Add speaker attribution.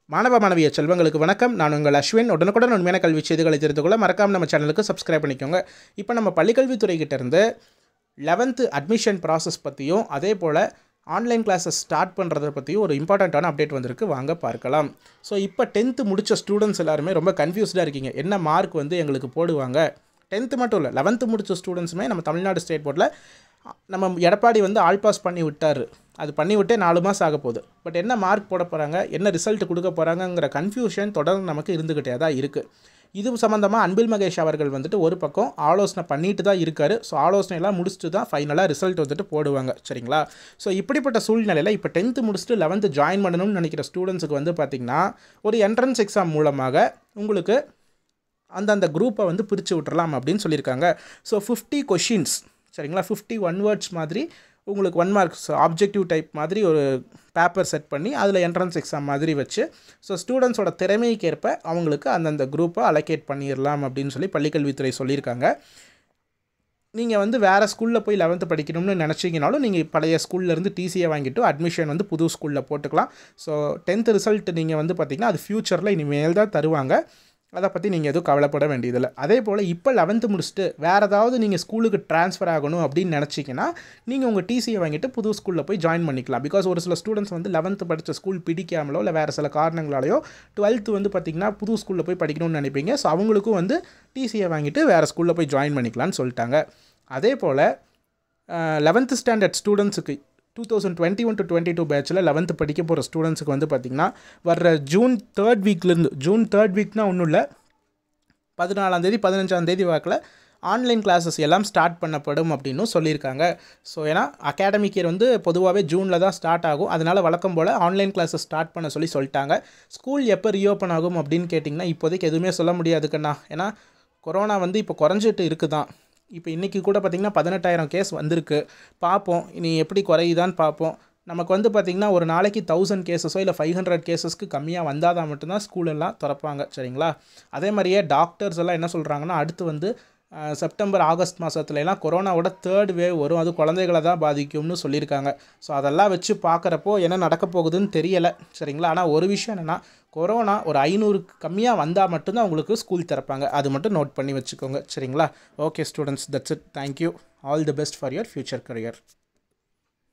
Speaker 1: மாணவ மாணவிய செல்வங்களுக்கு வணக்கம் நான் உங்கள் அஸ்வின் உடனுக்குடன் உண்மையான கல்வி செய்திகளை தெரிந்து கொள்ள மறக்காம நம்ம சேனலுக்கு சப்ஸ்கிரைப் பண்ணிக்கோங்க இப்போ நம்ம பள்ளிக்கல்வித்துறை கிட்ட இருந்து லெவன்த்து அட்மிஷன் ப்ராசஸ் பற்றியும் அதே போல் ஆன்லைன் கிளாஸஸ் ஸ்டார்ட் பண்ணுறத பற்றியும் ஒரு இம்பார்ட்டண்ட்டான அப்டேட் வந்திருக்கு வாங்க பார்க்கலாம் ஸோ இப்போ டென்த்து முடித்த ஸ்டூடெண்ட்ஸ் எல்லாருமே ரொம்ப கன்ஃபியூஸ்டாக இருக்கீங்க என்ன மார்க் வந்து எங்களுக்கு போடுவாங்க டென்த்து மட்டும் இல்லை லெவன்த்து முடித்த ஸ்டூடெண்ட்ஸுமே நம்ம தமிழ்நாடு ஸ்டேட் போர்டில் நம்ம எடப்பாடி வந்து ஆல் பாஸ் பண்ணி விட்டார் அது பண்ணி விட்டே நாலு மாதம் ஆக போகுது பட் என்ன மார்க் போட போகிறாங்க என்ன ரிசல்ட் கொடுக்க போகிறாங்கங்கிற கன்ஃபியூஷன் தொடர்ந்து நமக்கு இருந்துக்கிட்டே தான் இருக்குது இது சம்மந்தமாக அன்பில் மகேஷ் அவர்கள் வந்துட்டு ஒரு பக்கம் ஆலோசனை பண்ணிட்டு தான் இருக்கார் ஸோ ஆலோசனையெல்லாம் முடிச்சுட்டு தான் ஃபைனலாக ரிசல்ட் வந்துட்டு போடுவாங்க சரிங்களா ஸோ இப்படிப்பட்ட சூழ்நிலையில் இப்போ டென்த்து முடிச்சுட்டு லெவன்த்து ஜாயின் பண்ணணும்னு நினைக்கிற ஸ்டூடெண்ட்ஸுக்கு வந்து பார்த்திங்கன்னா ஒரு என்ட்ரன்ஸ் எக்ஸாம் மூலமாக உங்களுக்கு அந்தந்த குரூப்பை வந்து பிரித்து விட்டுறலாம் அப்படின்னு சொல்லியிருக்காங்க ஸோ ஃபிஃப்டி கொஷின்ஸ் சரிங்களா ஃபிஃப்டி ஒன் வேர்ட்ஸ் மாதிரி உங்களுக்கு ஒன் மார்க்ஸ் ஆப்ஜெக்டிவ் டைப் மாதிரி ஒரு பேப்பர் செட் பண்ணி அதில் என்ட்ரன்ஸ் எக்ஸாம் மாதிரி வச்சு ஸோ ஸ்டூடெண்ட்ஸோட திறமைக்கேற்ப அவங்களுக்கு அந்தந்த குரூப்பை அலோகேட் பண்ணிடலாம் அப்படின்னு சொல்லி பள்ளிக்கல்வித்துறை சொல்லியிருக்காங்க நீங்கள் வந்து வேறு ஸ்கூலில் போய் லெவன்த்து படிக்கணும்னு நினச்சிங்கனாலும் நீங்கள் பழைய ஸ்கூல்லேருந்து டிசியை வாங்கிட்டு அட்மிஷன் வந்து புது ஸ்கூலில் போட்டுக்கலாம் ஸோ டென்த்து ரிசல்ட் நீங்கள் வந்து பார்த்திங்கன்னா அது ஃப்யூச்சரில் இனிமேல் தான் தருவாங்க அதை பற்றி நீங்கள் எதுவும் கவலைப்பட வேண்டியதில்லை அதே போல் இப்போ லெவன்த்து முடிச்சுட்டு வேறு ஏதாவது நீங்கள் ஸ்கூலுக்கு ட்ரான்ஸ்ஃபர் ஆகணும் அப்படின்னு நினச்சிங்கன்னா நீங்கள் உங்கள் டிசியை வாங்கிட்டு புது ஸ்கூலில் போய் ஜாயின் பண்ணிக்கலாம் பிகாஸ் ஒரு சில ஸ்டூடெண்ட்ஸ் வந்து லெவன்த்து படித்த ஸ்கூல் பிடிக்காமலோ இல்லை வேறு சில காரணங்களாலேயோ டுவெல்த்து வந்து பார்த்திங்கன்னா புது ஸ்கூலில் போய் படிக்கணும்னு நினைப்பீங்க ஸோ அவங்களுக்கும் வந்து டிசியை வாங்கிட்டு வேறு ஸ்கூலில் போய் ஜாயின் பண்ணிக்கலாம்னு சொல்லிட்டாங்க அதே போல் லெவன்த்து ஸ்டாண்டர்ட் ஸ்டூடெண்ட்ஸுக்கு two thousand twenty one to twenty two பேட்சில் லெவன்த்து படிக்க போகிற ஸ்டூடெண்ட்ஸுக்கு வந்து பார்த்திங்கன்னா வர்ற ஜூன் தேர்ட் வீக்லேருந்து ஜூன் தேர்ட் வீக்னா ஒன்றும் இல்லை பதினாலாந்தேதி பதினஞ்சாந்தேதி வாக்கில் ஆன்லைன் கிளாஸஸ் எல்லாம் ஸ்டார்ட் பண்ணப்படும் அப்படின்னு சொல்லியிருக்காங்க ஸோ ஏன்னா அகாடமிக் இயர் வந்து பொதுவாகவே ஜூனில் தான் ஸ்டார்ட் ஆகும் அதனால் வழக்கம் போல் ஆன்லைன் கிளாஸஸ் ஸ்டார்ட் பண்ண சொல்லி சொல்லிட்டாங்க ஸ்கூல் எப்போ ரீஓப்பன் ஆகும் அப்படின்னு கேட்டிங்கன்னா இப்போதைக்கு எதுவுமே சொல்ல முடியாதுக்கண்ணா ஏன்னா கொரோனா வந்து இப்போ குறைஞ்சிட்டு இருக்குதான் இப்போ இன்றைக்கி கூட பார்த்திங்கன்னா பதினெட்டாயிரம் கேஸ் வந்திருக்கு பார்ப்போம் இனி எப்படி குறையுதான்னு பார்ப்போம் நமக்கு வந்து பார்த்திங்கன்னா ஒரு நாளைக்கு தௌசண்ட் கேசஸோ இல்லை ஃபைவ் ஹண்ட்ரட் கேசஸ்க்கு கம்மியாக வந்தால் தான் மட்டும்தான் ஸ்கூல் எல்லாம் திறப்பாங்க சரிங்களா அதே மாதிரியே டாக்டர்ஸ் எல்லாம் என்ன சொல்கிறாங்கன்னா அடுத்து வந்து செப்டம்பர் ஆகஸ்ட் மாதத்துலலாம் கொரோனாவோட தேர்ட் வேவ் வரும் அது குழந்தைகளை தான் பாதிக்கும்னு சொல்லியிருக்காங்க ஸோ அதெல்லாம் வச்சு பார்க்குறப்போ என்ன நடக்க போகுதுன்னு தெரியலை சரிங்களா ஆனால் ஒரு விஷயம் என்னென்னா கொரோனா ஒரு ஐநூறுக்கு கம்மியாக வந்தால் மட்டும்தான் உங்களுக்கு ஸ்கூல் திறப்பாங்க அது மட்டும் நோட் பண்ணி வச்சுக்கோங்க சரிங்களா okay students that's it thank you all the best for your future career